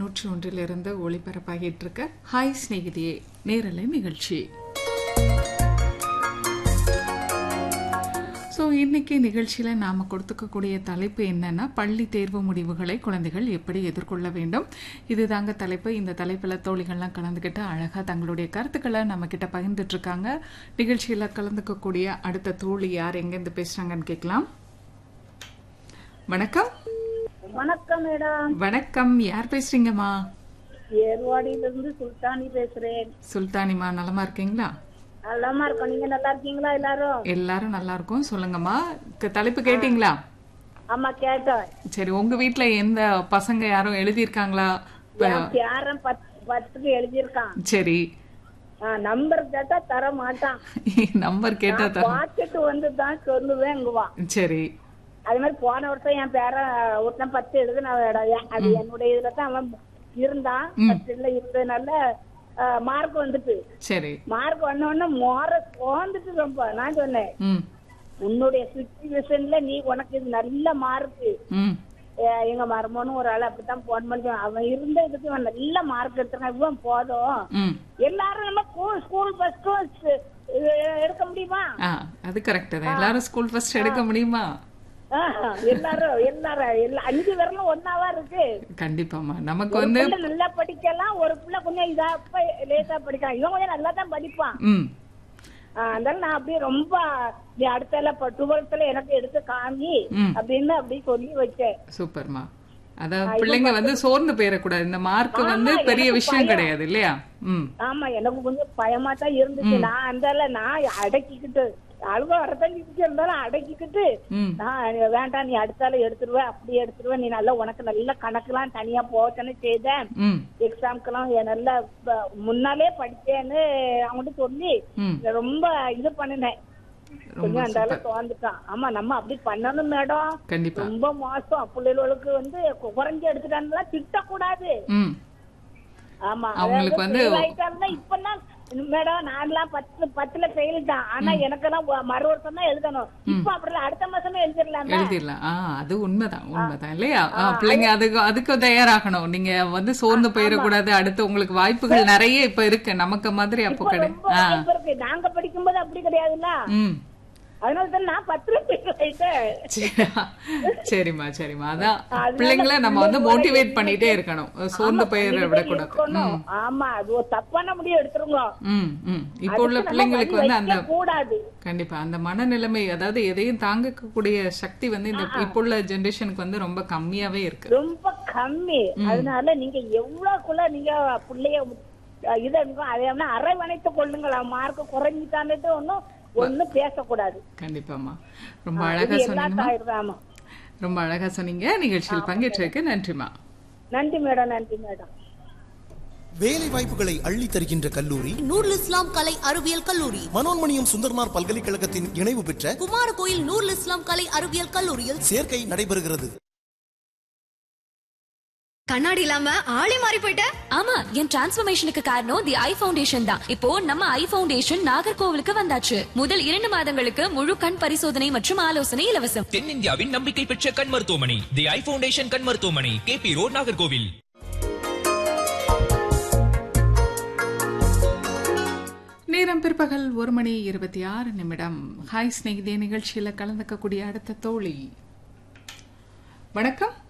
நூற்றி ஒன்றிலிருந்து ஒளிபரப்பாகிட்டு இருக்க ஹாய் சிநேகிதியே நேரலை நிகழ்ச்சி ஸோ இன்னைக்கு நிகழ்ச்சியில் நாம் கொடுத்துக்கக்கூடிய தலைப்பு என்னன்னா பள்ளி தேர்வு முடிவுகளை குழந்தைகள் எப்படி எதிர்கொள்ள வேண்டும் இதுதாங்க தலைப்பு இந்த தலைப்பில் தோழிகள்லாம் கலந்துக்கிட்டு அழகாக தங்களுடைய கருத்துக்களை நம்ம கிட்ட பகிர்ந்துட்டு இருக்காங்க நிகழ்ச்சியில் கலந்துக்கக்கூடிய அடுத்த தோழி யார் எங்கேருந்து பேசுகிறாங்கன்னு கேட்கலாம் வணக்கம் வணக்கம் மேடம் வணக்கம் யார் பேசுறீங்கம்மா ஏர்வாடியில இருந்து சுல்தானி பேசுறேன் சுல்தானிமா நலமா இருக்கீங்களா நலமா இருக்கோம் நீங்க நல்லா இருக்கீங்களா எல்லாரும் எல்லாரும் நல்லா இருக்கும் சொல்லுங்கம்மா க- தலைப்பு கேட்டீங்களா ஆமா கேட்டோம் சரி உங்க வீட்ல எந்த பசங்க யாரும் எழுதியிருக்காங்களா ப- என் பேரன் பத்து பத்துக்கு எழுதியிருக்கான் சரி நம்பர் கேட்டா தர மாட்டான் நம்பர் கேட்டா தர பார்த்துட்டு வந்து தான் சொல்லுவேங்குவான் சரி அது மாதிரி போன வருஷம் என் பேரன் ஒருத்தன் பத்து எழுதுன அது என்னுடைய இதுல தான் அவன் இருந்தான் பத்துல இருந்ததுனால மார்க் வந்துட்டு சரி மார்க் வந்த உடனே மோர போந்துட்டு ரொம்ப நான் சொன்னேன் ம் உன்னுடைய சுச்சுவேஷன்ல நீ உனக்கு இது நல்ல மார்க் ம் எங்க மருமனும் ஒரு ஆள் அப்படித்தான் போன் பண்ணி அவன் இருந்த இதுக்கு இவன் நல்ல மார்க் எடுத்திருக்கான் இவன் போதும் ம் எல்லாரும் நம்ம ஸ்கூல் ஸ்கூல் ஃபர்ஸ்டும் எடுக்க முடியுமா ஆ அது கரெக்ட் தான் எல்லாரும் ஸ்கூல் ஃபர்ஸ்ட் எடுக்க முடியுமா ஆஹ், எல்லாரும் எல்லாரும் எல்லா அஞ்சு பேரும் ஒன்னாவா இருக்கு கண்டிப்பாமா நமக்கு ஒரு வந்து பிள்ளை நல்லா படிக்கலாம் ஒரு பிள்ளை கொஞ்சம் இதா அப்ப லேசா படிக்கலாம் இவன் கொஞ்சம் நல்லா தான் படிப்பான் ம் ஆஹ், அதனால நான் அப்படியே ரொம்ப நீ அடுத்த டுவெல்த்ல எனக்கு எடுத்து காமி ம். அப்படின்னு அப்படி சொல்லி வச்சேன் சூப்பர்மா அதாவது பிள்ளைங்க வந்து சோர்ந்து போயிடக்கூடாது இந்த மார்க் வந்து ஆமா, பெரிய எனக்கு விஷயம் பயம். கிடையாது இல்லையா ம் ஆமா எனக்கு கொஞ்சம் பயமா தான் இருந்துச்சு நான் அந்த நான் அடக்கிக்கிட்டு அழுக வரதான் இருந்தாலும் அடக்கிக்கிட்டு ம் நான் வேண்டாம் நீ அடுத்தால எடுத்துருவ அப்படி எடுத்துருவ நீ நல்லா உனக்கு நல்ல கணக்கெல்லாம் தனியா போச்சேன்னு செய்தேன் ம் எக்ஸாம்க்கெல்லாம் என் நல்லா ப- முன்னாலே படிச்சேன்னு அவங்ககிட்ட சொல்லி ம் ரொம்ப இது பண்ணினேன் கொஞ்சம் அந்த அளவு தோந்துட்டான் ஆமா நம்ம அப்படி பண்ணணும் மேடம் கண்டிப்பா ரொம்ப மோசம் பிள்ளைகளுக்கு வந்து கு- குறைஞ்சு எடுத்துட்டாங்கன்னா திட்டக்கூடாது ம் ஆமா அவங்களுக்கு வந்து- ஆயிட்டாங்கன்னா இப்பதான் மேடம் நான்லாம் பத்து பத்துல ஃபெயில் தான் ஆனா எனக்கெல்லாம் ஒ- மறு வருஷம் தான் எழுதணும் இப்ப அப்படி இல்ல, அடுத்த மாசமே எழுதிடலாமே எழுதிடலாம் ஆ அது உண்மைதான் உண்மைதான் இல்லையா ஆ, பிள்ளைங்க அதுக்கு அதுக்கு தயாராகணும் நீங்க வந்து சோர்ந்து போயிடக்கூடாது அடுத்து உங்களுக்கு வாய்ப்புகள் நிறைய இப்ப இருக்கு நமக்கு மாதிரி அப்போ இப்ப கிடையாது ரொம்ப வாய்ப்பு இருக்கு நாங்க படிக்கும்போது அப்படி கிடையாதுல்ல ம் அதனால தான் நான் பத்துல ஃபெயில் ஆயிட்டேன் சரி. சரிம்மா சரிம்மா அதான் அதனால பிள்ளைங்கள நம்ம வந்து பிள்ளைங்களோட மோட்டிவேட் பண்ணிட்டே இருக்கணும் சோர்ந்து போயிட விடக்கூடாது இருக்கணும். ஆமா அது ஒரு தப்பான முடிவு எடுத்துருங்க ம் ம் இப்போ உள்ள பிள்ளைங்களுக்கு வந்து அந்த கூடாது கண்டிப்பா அந்த மனநிலைமை அதாவது எதையும் தாங்கக்கூடிய சக்தி வந்து இந்த இப்போ உள்ள ஜெனரேஷனுக்கு வந்து ரொம்ப கம்மியாவே இருக்கு ரொம்ப கம்மி அதனால நீங்க எவ்வளவுக்குள்ள நீங்க பிள்ளைய அஹ், இது அதே அரவணைத்து கொள்ளுங்கள் மார்க் குறைஞ்சிட்டான்ட்டு ஒன்னும் ஒண்ணும் பேசக்கூடாது கண்டிப்பாமா ரொம்ப இது அழகா எல்லா சொன்னீங்கம்மா தாயிராமா ரொம்ப அழகா சொன்னீங்க நிகழ்ச்சியில் பங்கேற்றதுக்கு நன்றிமா நன்றி மேடம் நன்றி மேடம் வேலை வாய்ப்புகளை அள்ளி தருகின்ற கல்லூரி நூருல் இஸ்லாம் கலை அறிவியல் கல்லூரி மனோன்மணியம் சுந்தர்மார் பல்கலைக்கழகத்தின் இணைவு பெற்ற குமாரகோயில் நூருல் இஸ்லாம் கலை அறிவியல் கல்லூரியில் சேர்க்கை நடைபெறுகிறது கண்ணாடி இல்லாம ஆளே மாறி போயிட்ட ஆமா என் டிரான்ஸ்ஃபர்மேஷனுக்கு காரணம் தி ஐ ஃபவுண்டேஷன் தான் இப்போ நம்ம ஐ ஃபவுண்டேஷன் நாகர்கோவிலுக்கு வந்தாச்சு முதல் இரண்டு மாதங்களுக்கு முழு கண் பரிசோதனை மற்றும் ஆலோசனை இலவசம் தென்னிந்தியாவின் நம்பிக்கை பெற்ற கண் மருத்துவமனை தி ஐ ஃபவுண்டேஷன் கண் மருத்துவமனை கே பி ரோட் நாகர்கோவில் நேரம் பிற்பகல் ஒரு மணி இருபத்தி ஆறு நிமிடம் ஹாய் ஸ்நேகிதே நிகழ்ச்சியில கலந்துக்கக்கூடிய அடுத்த தோழி வணக்கம்